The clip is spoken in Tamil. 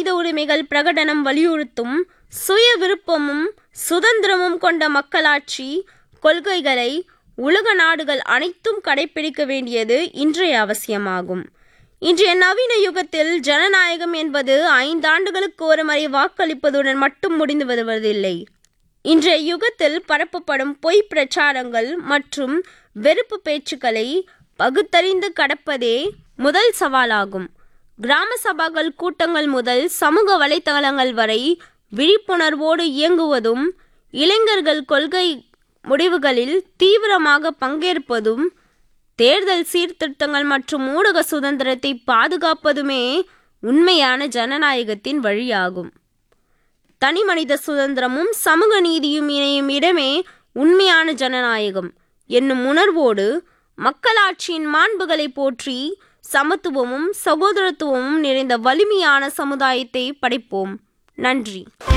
மனித உரிமைகள் பிரகடனம் வலியுறுத்தும் சுய விருப்பமும் சுதந்திரமும் கொண்ட மக்களாட்சி கொள்கைகளை உலக நாடுகள் அனைத்தும் கடைபிடிக்க வேண்டியது இன்றைய அவசியமாகும் இன்றைய நவீன யுகத்தில் ஜனநாயகம் என்பது ஐந்தாண்டுகளுக்கு ஒரு முறை வாக்களிப்பதுடன் மட்டும் முடிந்து வருவதில்லை இன்றைய யுகத்தில் பரப்பப்படும் பொய் பிரச்சாரங்கள் மற்றும் வெறுப்பு பேச்சுக்களை பகுத்தறிந்து கடப்பதே முதல் சவாலாகும் கிராம சபாக்கள் கூட்டங்கள் முதல் சமூக வலைத்தளங்கள் வரை விழிப்புணர்வோடு இயங்குவதும் இளைஞர்கள் கொள்கை முடிவுகளில் தீவிரமாக பங்கேற்பதும் தேர்தல் சீர்திருத்தங்கள் மற்றும் ஊடக சுதந்திரத்தை பாதுகாப்பதுமே உண்மையான ஜனநாயகத்தின் வழியாகும் தனிமனித சுதந்திரமும் சமூக நீதியும் இணையும் இடமே உண்மையான ஜனநாயகம் என்னும் உணர்வோடு மக்களாட்சியின் மாண்புகளை போற்றி சமத்துவமும் சகோதரத்துவமும் நிறைந்த வலிமையான சமுதாயத்தை படைப்போம் நன்றி